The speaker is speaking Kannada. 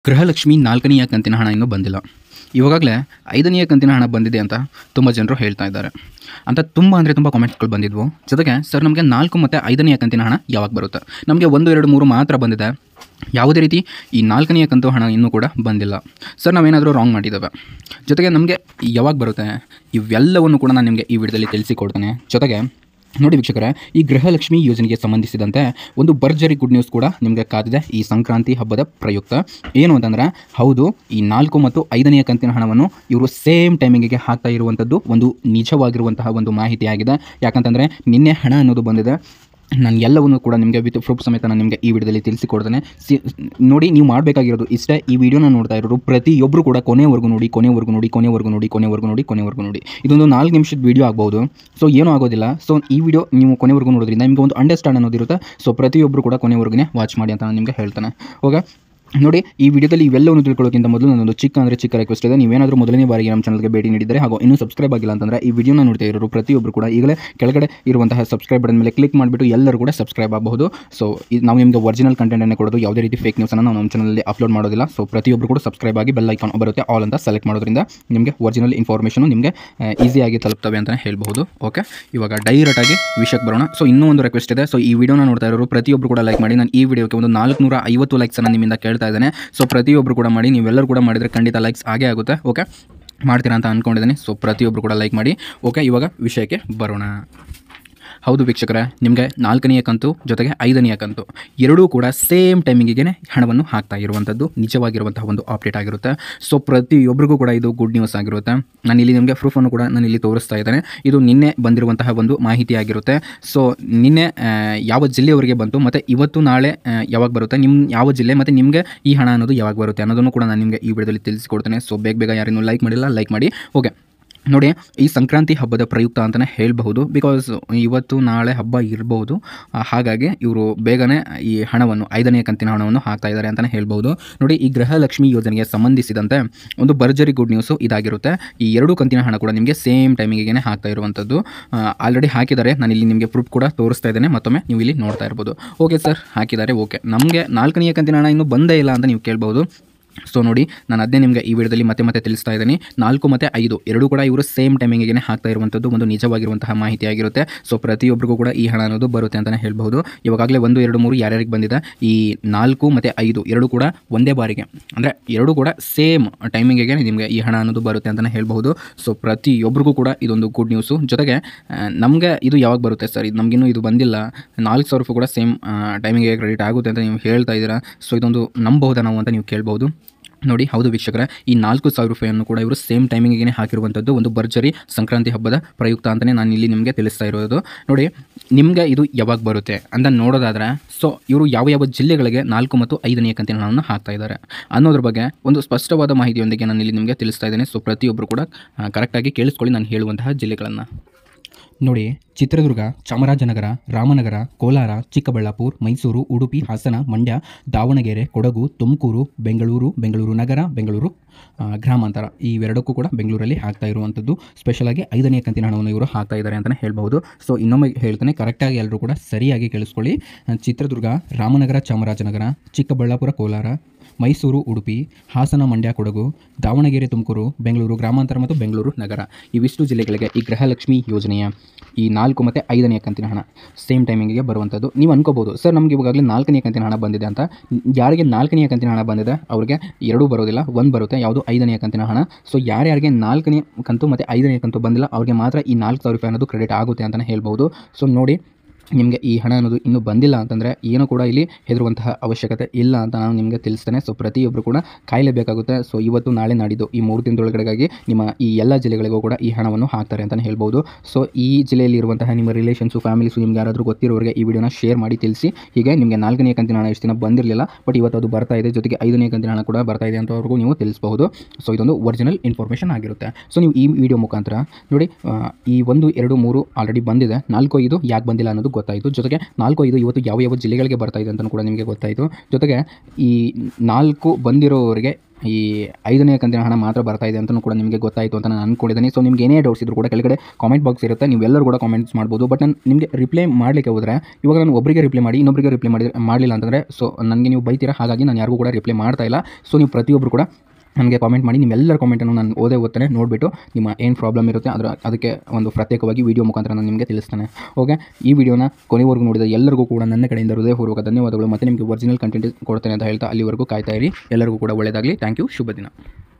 ಗೃಹಲಕ್ಷ್ಮಿ ನಾಲ್ಕನೆಯ ಕಂತಿನ ಹಣ ಇನ್ನೂ ಬಂದಿಲ್ಲ ಇವಾಗಲೇ ಐದನೆಯ ಕಂತಿನ ಹಣ ಬಂದಿದೆ ಅಂತ ತುಂಬ ಜನರು ಹೇಳ್ತಾ ಇದ್ದಾರೆ ಅಂತ ತುಂಬ ಅಂದರೆ ತುಂಬ ಕಾಮೆಂಟ್ಸ್ಗಳು ಬಂದಿದ್ವು ಜೊತೆಗೆ ಸರ್ ನಮಗೆ ನಾಲ್ಕು ಮತ್ತು ಐದನೆಯ ಕಂತಿನ ಹಣ ಯಾವಾಗ ಬರುತ್ತೆ ನಮಗೆ ಒಂದು ಎರಡು ಮೂರು ಮಾತ್ರ ಬಂದಿದೆ ಯಾವುದೇ ರೀತಿ ಈ ನಾಲ್ಕನೆಯ ಕಂತು ಹಣ ಇನ್ನೂ ಕೂಡ ಬಂದಿಲ್ಲ ಸರ್ ನಾವೇನಾದರೂ ರಾಂಗ್ ಮಾಡಿದ್ದೇವೆ ಜೊತೆಗೆ ನಮಗೆ ಯಾವಾಗ ಬರುತ್ತೆ ಇವೆಲ್ಲವನ್ನು ಕೂಡ ನಾನು ನಿಮಗೆ ಈ ವಿಡಿಯೋದಲ್ಲಿ ತಿಳಿಸಿಕೊಡ್ತೇನೆ ಜೊತೆಗೆ ನೋಡಿ ವೀಕ್ಷಕರೇ ಈ ಗೃಹಲಕ್ಷ್ಮಿ ಯೋಜನೆಗೆ ಸಂಬಂಧಿಸಿದಂತೆ ಒಂದು ಭರ್ಜರಿ ಗುಡ್ ನ್ಯೂಸ್ ಕೂಡ ನಿಮಗೆ ಕಾದಿದೆ ಈ ಸಂಕ್ರಾಂತಿ ಹಬ್ಬದ ಪ್ರಯುಕ್ತ ಏನು ಅಂತಂದರೆ ಹೌದು ಈ ನಾಲ್ಕು ಮತ್ತು ಐದನೆಯ ಕಂತಿನ ಹಣವನ್ನು ಇವರು ಸೇಮ್ ಟೈಮಿಂಗಿಗೆ ಹಾಕ್ತಾ ಇರುವಂಥದ್ದು ಒಂದು ನಿಜವಾಗಿರುವಂತಹ ಒಂದು ಮಾಹಿತಿಯಾಗಿದೆ ಯಾಕಂತಂದರೆ ನಿನ್ನೆ ಹಣ ಅನ್ನೋದು ಬಂದಿದೆ ನಾನು ಎಲ್ಲವನ್ನು ಕೂಡ ನಿಮಗೆ ವಿತ್ ಪ್ರೂಫ್ ಸಮೇತ ನಾನು ನಿಮಗೆ ಈ ವಿಡಿಯೋದಲ್ಲಿ ತಿಳಿಸಿಕೊಡ್ತೇನೆ ಸಿ ನೋಡಿ ನೀವು ಮಾಡಬೇಕಾಗಿರೋದು ಇಷ್ಟೇ ಈ ವಿಡಿಯೋನ ನೋಡ್ತಾ ಇರೋರು ಪ್ರತಿಯೊಬ್ಬರು ಕೂಡ ಕೊನೆವರೆಗೂ ನೋಡಿ ಕೊನೆವರೆಗೂ ನೋಡಿ ಕೊನೆವರೆಗೂ ನೋಡಿ ಕೊನೆವರೆಗೂ ನೋಡಿ ಕೊನೆವರೆಗೂ ನೋಡಿ ಇದೊಂದು ನಾಲ್ಕು ನಿಮಿಷದ ವಿಡಿಯೋ ಆಗ್ಬೋದು ಸೊ ಏನೂ ಆಗೋದಿಲ್ಲ ಸೊ ಈ ವಿಡಿಯೋ ನೀವು ಕೊನೆವರೆಗೂ ನೋಡೋದ್ರಿಂದ ನಿಮಗೆ ಒಂದು ಅಂಡರ್ಸ್ಟ್ಯಾಂಡ್ ಅನ್ನೋದಿರುತ್ತೆ ಸೊ ಪ್ರತಿಯೊಬ್ಬರು ಕೂಡ ಕೊನೆವರೆಗೂ ವಾಚ್ ಮಾಡಿ ಅಂತ ನಾನು ನಿಮಗೆ ಹೇಳ್ತೇನೆ ಓಕೆ ನೋಡಿ ಈ ವಿಡಿಯೋದಲ್ಲಿ ಇವೆಲ್ಲವನ್ನು ತಿಳ್ಕೊಳ್ಳೋಕ್ಕಿಂತ ಮೊದಲು ನನ್ನೊಂದು ಚಿಕ್ಕ ಅಂದರೆ ಚಿಕ್ಕ ರಿಕ್ವೆಸ್ಟ್ ಇದೆ ನೀವೇನಾದರೂ ಮೊದಲನೇ ಬಾರಿಗೆ ನಮ್ಮ ಚಾನಲ್ಗೆ ಭೇಟಿ ನೀಡಿದರೆ ಹಾಗೂ ಇನ್ನೂ ಸಬ್ಸ್ಕ್ರೈಬ್ ಆಗಿಲ್ಲ ಅಂತಂದರೆ ಈ ವಿಡಿಯೋನ ನೋಡ್ತಾ ಇರೋರು ಪ್ರತಿಯೊಬ್ಬರು ಕೂಡ ಈಗಲೇ ಕೆಳಗಡೆ ಇರುವಂತಹ ಸಬ್ಸ್ಕ್ರೈಬ್ ಬಟನ್ ಮೇಲೆ ಕ್ಲಿಕ್ ಮಾಡಿಬಿಟ್ಟು ಎಲ್ಲರೂ ಕೂಡ ಸಬ್ಸ್ಕ್ರೈಬ್ ಆಗಬಹುದು ಸೊ ಇದು ನಾವು ನಿಮಗೆ ಒರಿಜಿನಲ್ ಕಂಟೆಂಟನ್ನು ಕೊಡೋದು ಯಾವುದೇ ರೀತಿ ಫೇಕ್ ನ್ಯೂಸನ್ನು ನಾವು ನಮ್ಮ ಚಾನಲಲ್ಲಿ ಅಪ್ಲೋಡ್ ಮಾಡೋದಿಲ್ಲ ಸೊ ಪ್ರತಿಯೊಬ್ಬರು ಕೂಡ ಸಬ್ಸ್ಕ್ರೈಬ್ ಆಗಿ ಬೆಲ್ ಐಕಾನ್ ಬರುತ್ತೆ ಆಲ್ ಅಂತ ಸೆಲೆಕ್ಟ್ ಮಾಡೋದ್ರಿಂದ ನಿಮಗೆ ಒರಿಜಿನಲ್ ಇನ್ಫಾರ್ಮೇಷನು ನಿಮಗೆ ಈಸಿಯಾಗಿ ತಲುಪ್ತವೆ ಅಂತಲೇ ಹೇಳ್ಬಹುದು ಓಕೆ ಇವಾಗ ಡೈರೆಕ್ಟಾಗಿ ವಿಷಯಕ್ಕೆ ಬರೋಣ ಸೊ ಇನ್ನೂ ಒಂದು ರಿಕ್ವೆಸ್ಟ್ ಇದೆ ಸೊ ಈ ವಿಡಿಯೋನ ನೋಡ್ತಾ ಇರೋರು ಪ್ರತಿಯೊಬ್ಬರು ಕೂಡ ಲೈಕ್ ಮಾಡಿ ನಾನು ಈ ವಿಡಿಯೋಕ್ಕೆ ಒಂದು ನಾಲ್ಕುನೂರ ಐವತ್ತು ಲೈಕ್ಸನ್ನು ನಿಮ್ಮಿಂದ ಕೇಳ್ತಾ ಇದ್ದೇನೆ ಸೊ ಪ್ರತಿಯೊಬ್ಬರು ಕೂಡ ಮಾಡಿ ನೀವೆಲ್ಲರೂ ಕೂಡ ಮಾಡಿದರೆ ಖಂಡಿತ ಲೈಕ್ಸ್ ಆಗೇ ಆಗುತ್ತೆ ಓಕೆ ಮಾಡ್ತೀರಾ ಅಂತ ಅಂದ್ಕೊಂಡಿದ್ದೀನಿ ಸೊ ಪ್ರತಿಯೊಬ್ಬರು ಕೂಡ ಲೈಕ್ ಮಾಡಿ ಓಕೆ ಇವಾಗ ವಿಷಯಕ್ಕೆ ಬರೋಣ ಹೌದು ವೀಕ್ಷಕರೇ ನಿಮಗೆ ನಾಲ್ಕನೆಯ ಕಂತು ಜೊತೆಗೆ ಐದನೆಯ ಕಂತು ಎರಡೂ ಕೂಡ ಸೇಮ್ ಟೈಮಿಂಗಿಗೆ ಹಣವನ್ನು ಹಾಕ್ತಾ ಇರುವಂಥದ್ದು ನಿಜವಾಗಿರುವಂತಹ ಒಂದು ಅಪ್ಡೇಟ್ ಆಗಿರುತ್ತೆ ಸೊ ಪ್ರತಿಯೊಬ್ಬರಿಗೂ ಕೂಡ ಇದು ಗುಡ್ ನ್ಯೂಸ್ ಆಗಿರುತ್ತೆ ನಾನು ಇಲ್ಲಿ ನಿಮಗೆ ಪ್ರೂಫನ್ನು ಕೂಡ ನಾನು ಇಲ್ಲಿ ತೋರಿಸ್ತಾ ಇದ್ದೇನೆ ಇದು ನಿನ್ನೆ ಬಂದಿರುವಂತಹ ಒಂದು ಮಾಹಿತಿ ಆಗಿರುತ್ತೆ ಸೊ ನಿನ್ನೆ ಆ, ಯಾವ ಜಿಲ್ಲೆಯವರಿಗೆ ಬಂತು ಮತ್ತು ಇವತ್ತು ನಾಳೆ ಆ, ಯಾವಾಗ ಬರುತ್ತೆ ನಿಮ್ಮ ಯಾವ ಜಿಲ್ಲೆ ಮತ್ತು ನಿಮಗೆ ಈ ಹಣ ಅನ್ನೋದು ಯಾವಾಗ ಬರುತ್ತೆ ಅನ್ನೋದನ್ನು ಕೂಡ ನಾನು ನಿಮಗೆ ಈ ವಿಡಿಯೋದಲ್ಲಿ ತಿಳಿಸಿಕೊಡ್ತೇನೆ ಸೊ ಬೇಗ ಬೇಗ ಯಾರೇನು ಲೈಕ್ ಮಾಡಿಲ್ಲ ಲೈಕ್ ಮಾಡಿ ಓಕೆ ನೋಡಿ ಈ ಸಂಕ್ರಾಂತಿ ಹಬ್ಬದ ಪ್ರಯುಕ್ತ ಅಂತಲೇ ಹೇಳಬಹುದು ಬಿಕಾಸ್ ಇವತ್ತು ನಾಳೆ ಹಬ್ಬ ಇರಬಹುದು ಆ, ಹಾಗಾಗಿ ಇವರು ಬೇಗನೆ ಈ ಹಣವನ್ನು ಐದನೇ ಕಂತಿನ ಹಣವನ್ನು ಹಾಕ್ತಾ ಇದ್ದಾರೆ ಅಂತಲೇ ಹೇಳ್ಬೋದು ನೋಡಿ ಈ ಗೃಹಲಕ್ಷ್ಮಿ ಯೋಜನೆಗೆ ಸಂಬಂಧಿಸಿದಂತೆ ಒಂದು ಭರ್ಜರಿ ಗುಡ್ ನ್ಯೂಸು ಇದಾಗಿರುತ್ತೆ ಈ ಎರಡು ಕಂತಿನ ಹಣ ಕೂಡ ನಿಮಗೆ ಸೇಮ್ ಟೈಮಿಂಗಿಗೆ ಹಾಕ್ತಾ ಇರುವಂಥದ್ದು ಆಲ್ರೆಡಿ ಹಾಕಿದ್ದಾರೆ ನಾನು ಇಲ್ಲಿ ನಿಮಗೆ ಪ್ರೂಫ್ ಕೂಡ ತೋರಿಸ್ತಾ ಇದ್ದೇನೆ ಮತ್ತೊಮ್ಮೆ ನೀವು ಇಲ್ಲಿ ನೋಡ್ತಾ ಇರ್ಬೋದು ಓಕೆ ಸರ್ ಹಾಕಿದ್ದಾರೆ ಓಕೆ ನಮಗೆ ನಾಲ್ಕನೆಯ ಕಂತಿನ ಹಣ ಇನ್ನೂ ಬಂದೇ ಇಲ್ಲ ಅಂತ ನೀವು ಕೇಳ್ಬೋದು ಸೊ ನೋಡಿ ನಾನು ಅದನ್ನೇ ನಿಮಗೆ ಈ ವಿಡಿಯೋದಲ್ಲಿ ಮತ್ತೆ ಮತ್ತೆ ತಿಳಿಸ್ತಾ ಇದ್ದೀನಿ ನಾಲ್ಕು ಮತ್ತು ಐದು ಎರಡೂ ಕೂಡ ಇವರು ಸೇಮ್ ಟೈಮಿಂಗಿಗೆ ಹಾಕ್ತಾ ಇರುವಂಥದ್ದು ಒಂದು ನಿಜವಾಗಿರುವಂತಹ ಮಾಹಿತಿ ಆಗಿರುತ್ತೆ ಸೊ ಪ್ರತಿಯೊಬ್ಬರಿಗೂ ಕೂಡ ಈ ಹಣ ಅನ್ನೋದು ಬರುತ್ತೆ ಅಂತಲೇ ಹೇಳ್ಬಹುದು ಇವಾಗಲೇ ಒಂದು ಎರಡು ಮೂರು ಯಾರ್ಯಾರಿಗೆ ಬಂದಿದೆ ಈ ನಾಲ್ಕು ಮತ್ತು ಐದು ಎರಡು ಕೂಡ ಒಂದೇ ಬಾರಿಗೆ ಅಂದರೆ ಎರಡು ಕೂಡ ಸೇಮ್ ಟೈಮಿಂಗಿಗೆ ನಿಮಗೆ ಈ ಹಣ ಅನ್ನೋದು ಬರುತ್ತೆ ಅಂತಲೇ ಹೇಳ್ಬಹುದು ಸೊ ಪ್ರತಿಯೊಬ್ಬರಿಗೂ ಕೂಡ ಇದೊಂದು ಗುಡ್ ನ್ಯೂಸು ಜೊತೆಗೆ ನಮಗೆ ಇದು ಯಾವಾಗ ಬರುತ್ತೆ ಸರ್ ಇದು ನಮಗಿನ್ನೂ ಇದು ಬಂದಿಲ್ಲ ನಾಲ್ಕು ಸಾವಿರ ರೂಪಾಯಿ ಕೂಡ ಸೇಮ್ ಟೈಮಿಂಗಿಗೆ ಕ್ರೆಡಿಟ್ ಆಗುತ್ತೆ ಅಂತ ನೀವು ಹೇಳ್ತಾ ಇದ್ದೀರಾ ಸೊ ಇದೊಂದು ನಂಬಬಹುದಾ ನಾವು ಅಂತ ನೀವು ಕೇಳ್ಬೋದು ನೋಡಿ ಹೌದು ವೀಕ್ಷಕರೇ ಈ ನಾಲ್ಕು ಸಾವಿರ ರೂಪಾಯಿಯನ್ನು ಕೂಡ ಇವರು ಸೇಮ್ ಟೈಮಿಂಗಿಗೆ ಹಾಕಿರುವಂಥದ್ದು ಒಂದು ಭರ್ಜರಿ ಸಂಕ್ರಾಂತಿ ಹಬ್ಬದ ಪ್ರಯುಕ್ತ ಅಂತಲೇ ನಾನು ಇಲ್ಲಿ ನಿಮಗೆ ತಿಳಿಸ್ತಾ ಇರೋದು ನೋಡಿ ನಿಮಗೆ ಇದು ಯಾವಾಗ ಬರುತ್ತೆ ಅಂತ ನೋಡೋದಾದರೆ ಸೊ ಇವರು ಯಾವ ಯಾವ ಜಿಲ್ಲೆಗಳಿಗೆ ನಾಲ್ಕು ಮತ್ತು ಐದನೇ ಕಂತಿನ ಹಣವನ್ನು ಹಾಕ್ತಾ ಇದ್ದಾರೆ ಅನ್ನೋದ್ರ ಬಗ್ಗೆ ಒಂದು ಸ್ಪಷ್ಟವಾದ ಮಾಹಿತಿಯೊಂದಿಗೆ ನಾನು ಇಲ್ಲಿ ನಿಮಗೆ ತಿಳಿಸ್ತಾ ಇದ್ದೇನೆ ಸೊ ಪ್ರತಿಯೊಬ್ಬರು ಕೂಡ ಕರೆಕ್ಟಾಗಿ ಕೇಳಿಸ್ಕೊಳ್ಳಿ ನಾನು ಹೇಳುವಂತಹ ಜಿಲ್ಲೆಗಳನ್ನು ನೋಡಿ ಚಿತ್ರದುರ್ಗ ಚಾಮರಾಜನಗರ ರಾಮನಗರ ಕೋಲಾರ ಚಿಕ್ಕಬಳ್ಳಾಪುರ ಮೈಸೂರು ಉಡುಪಿ ಹಾಸನ ಮಂಡ್ಯ ದಾವಣಗೆರೆ ಕೊಡಗು ತುಮಕೂರು ಬೆಂಗಳೂರು ಬೆಂಗಳೂರು ನಗರ ಬೆಂಗಳೂರು ಆ, ಗ್ರಾಮಾಂತರ ಇವೆರಡಕ್ಕೂ ಕೂಡ ಬೆಂಗಳೂರಲ್ಲಿ ಹಾಕ್ತಾ ಇರುವಂಥದ್ದು ಸ್ಪೆಷಲಾಗಿ ಐದನೇ ಕಂತಿನ ಹಣವನ್ನು ಇವರು ಹಾಕ್ತಾ ಇದ್ದಾರೆ ಅಂತಲೇ ಹೇಳ್ಬಹುದು ಸೊ ಇನ್ನೊಮ್ಮೆ ಹೇಳ್ತಾನೆ ಕರೆಕ್ಟಾಗಿ ಎಲ್ಲರೂ ಕೂಡ ಸರಿಯಾಗಿ ಕೇಳಿಸ್ಕೊಳ್ಳಿ ಆ, ಚಿತ್ರದುರ್ಗ ರಾಮನಗರ ಚಾಮರಾಜನಗರ ಚಿಕ್ಕಬಳ್ಳಾಪುರ ಕೋಲಾರ ಮೈಸೂರು ಉಡುಪಿ ಹಾಸನ ಮಂಡ್ಯ ಕೊಡಗು ದಾವಣಗೆರೆ ತುಮಕೂರು ಬೆಂಗಳೂರು ಗ್ರಾಮಾಂತರ ಮತ್ತು ಬೆಂಗಳೂರು ನಗರ ಇವಿಷ್ಟು ಜಿಲ್ಲೆಗಳಿಗೆ ಈ ಗೃಹಲಕ್ಷ್ಮಿ ಯೋಜನೆಯ ಈ ನಾಲ್ಕು ಮತ್ತು ಐದನೆಯ ಕಂತಿನ ಹಣ ಸೇಮ್ ಟೈಮಿಂಗಿಗೆ ಬರುವಂಥದ್ದು ನೀವು ಅನ್ಕೋಬೋದು ಸರ್ ನಮಗೆ ಇವಾಗಲೇ ನಾಲ್ಕನೆಯ ಕಂತಿನ ಹಣ ಬಂದಿದೆ ಅಂತ ಯಾರಿಗೆ ನಾಲ್ಕನೆಯ ಕಂತಿನ ಹಣ ಬಂದಿದೆ ಅವರಿಗೆ ಎರಡೂ ಬರೋದಿಲ್ಲ ಒಂದು ಬರುತ್ತೆ ಯಾವುದು ಐದನೆಯ ಕಂತಿನ ಹಣ ಸೊ ಯಾರ್ಯಾರಿಗೆ ನಾಲ್ಕನೇ ಕಂತು ಮತ್ತು ಐದನೇ ಕಂತು ಬಂದಿಲ್ಲ ಅವರಿಗೆ ಮಾತ್ರ ಈ ನಾಲ್ಕು ಸಾವಿರ ರೂಪಾಯಿ ಅನ್ನೋದು ಕ್ರೆಡಿಟ್ ಆಗುತ್ತೆ ಅಂತಲೇ ಹೇಳ್ಬೋದು ಸೊ ನೋಡಿ ನಿಮಗೆ ಈ ಹಣ ಅನ್ನೋದು ಇನ್ನೂ ಬಂದಿಲ್ಲ ಅಂತಂದರೆ ಏನೂ ಕೂಡ ಇಲ್ಲಿ ಹೆದರುವಂತಹ ಅವಶ್ಯಕತೆ ಇಲ್ಲ ಅಂತ ನಾನು ನಿಮಗೆ ತಿಳಿಸ್ತೇನೆ ಸೊ ಪ್ರತಿಯೊಬ್ಬರು ಕೂಡ ಕಾಯಲೇಬೇಕಾಗುತ್ತೆ ಸೊ ಇವತ್ತು ನಾಳೆ ನಾಡಿದ್ದು ಈ ಮೂರು ದಿನದೊಳಗಡೆಗಾಗಿ ನಿಮ್ಮ ಈ ಎಲ್ಲ ಜಿಲ್ಲೆಗಳಿಗೂ ಕೂಡ ಈ ಹಣವನ್ನು ಹಾಕ್ತಾರೆ ಅಂತಲೇ ಹೇಳ್ಬೋದು ಸೊ ಈ ಜಿಲ್ಲೆಯಲ್ಲಿ ಇರುವಂತಹ ನಿಮ್ಮ ರಿಲೇಷನ್ಸು ಫ್ಯಾಮಿಲೀಸು ನಿಮ್ಗೆ ಯಾರಾದರೂ ಗೊತ್ತಿರೋರಿಗೆ ಈ ವಿಡಿಯೋನ ಶೇರ್ ಮಾಡಿ ತಿಳಿಸಿ ಹೀಗೆ ನಿಮಗೆ ನಾಲ್ಕನೇ ಕಂತಿನ ಹಣ ಎಷ್ಟು ದಿನ ಬಂದಿರಲಿಲ್ಲ ಬಟ್ ಇವತ್ತು ಅದು ಬರ್ತಾ ಇದೆ ಜೊತೆಗೆ ಐದನೇ ಕಂತಿನ ಹಣ ಕೂಡ ಬರ್ತಾ ಇದೆ ಅಂತವ್ರಿಗೂ ನೀವು ತಿಳಿಸಬಹುದು ಸೊ ಇದೊಂದು ಒರಿಜಿನಲ್ ಇನ್ಫಾರ್ಮೇಷನ್ ಆಗಿರುತ್ತೆ ಸೊ ನೀವು ಈ ವಿಡಿಯೋ ಮುಖಾಂತರ ನೋಡಿ ಆ, ಈ ಒಂದು ಎರಡು ಮೂರು ಆಲ್ರೆಡಿ ಬಂದಿದೆ ನಾಲ್ಕು ಐದು ಯಾಕೆ ಬಂದಿಲ್ಲ ಅನ್ನೋದು ಗೊತ್ತಾಯಿತು ಜೊತೆಗೆ ನಾಲ್ಕು ಐದು ಇವತ್ತು ಯಾವ ಯಾವ ಜಿಲ್ಲೆಗಳಿಗೆ ಬರ್ತಾ ಇದೆ ಅಂತಲೂ ಕೂಡ ನಿಮಗೆ ಗೊತ್ತಾಯಿತು ಜೊತೆಗೆ ಈ ನಾಲ್ಕು ಬಂದಿರೋರಿಗೆ ಈ ಐದನೇ ಕಂತಿನ ಹಣ ಮಾತ್ರ ಬರ್ತಾ ಇದೆ ಅಂತಲೂ ಕೂಡ ನಿಮಗೆ ಗೊತ್ತಾಯಿತು ಅಂತ ನಾನು ಅಂದ್ಕೊಂಡಿದ್ದೀನಿ ಸೊ ನಿಮ್ಗೆ ಏನೇ ಡೌಟ್ಸ್ ಇದ್ರೂ ಕೂಡ ಕೆಳಗಡೆ ಕಾಮೆಂಟ್ ಬಾಕ್ಸ್ ಇರುತ್ತೆ ನೀವೆಲ್ಲರೂ ಕೂಡ ಕಾಮೆಂಟ್ಸ್ ಮಾಡ್ಬೋದು ಬಟ್ ನಾನು ನಿಮಗೆ ರಿಪ್ಲೈ ಮಾಡಲಿಕ್ಕೆ ಹೋದರೆ ಇವಾಗ ನಾನು ಒಬ್ಬರಿಗೆ ರಿಪ್ಲೈ ಮಾಡಿ ಇನ್ನೊಬ್ಬರಿಗೆ ರಿಪ್ಲೈ ಮಾಡಿ ಮಾಡಲಿಲ್ಲ ಅಂತಂದರೆ ಸೊ ನನಗೆ ನೀವು ಬೈತೀರಾ ಹಾಗಾಗಿ ನಾನು ಯಾರಿಗೂ ಕೂಡ ರಿಪ್ಲೈ ಮಾಡ್ತಾ ಇಲ್ಲ ಸೊ ನೀವು ಪ್ರತಿಯೊಬ್ಬರು ಕೂಡ ನನಗೆ ಕಾಮೆಂಟ್ ಮಾಡಿ ನಿಮ್ಮೆಲ್ಲರ ಕಾಮೆಂಟನ್ನು ನಾನು ಓದೇ ಓದ್ತಾನೆ ನೋಡಿಬಿಟ್ಟು ನಿಮ್ಮ ಏನು ಪ್ರಾಬ್ಲಮ್ ಇರುತ್ತೆ ಅದರ ಅದಕ್ಕೆ ಒಂದು ಪ್ರತ್ಯೇಕವಾಗಿ ವಿಡಿಯೋ ಮುಖಾಂತರ ನಾನು ನಿಮಗೆ ತಿಳಿಸ್ತಾನೆ ಓಕೆ ಈ ವಿಡಿಯೋನ ಕೊನೆವರೆಗೂ ನೋಡಿದ ಎಲ್ಲರಿಗೂ ಕೂಡ ನನ್ನ ಕಡೆಯಿಂದ ಹೃದಯಪೂರ್ವಕ ಧನ್ಯವಾದಗಳು ಮತ್ತು ನಿಮಗೆ ಒರಿಜಿನಲ್ ಕಂಟೆಂಟ್ ಕೊಡ್ತೇನೆ ಅಂತ ಹೇಳ್ತಾ ಅಲ್ಲಿವರೆಗೂ ಕಾಯ್ತಾ ಇರಿ ಎಲ್ಲರಿಗೂ ಕೂಡ ಒಳ್ಳೆಯದಾಗಲಿ ಥ್ಯಾಂಕ್ ಯು ಶುಭ ದಿನ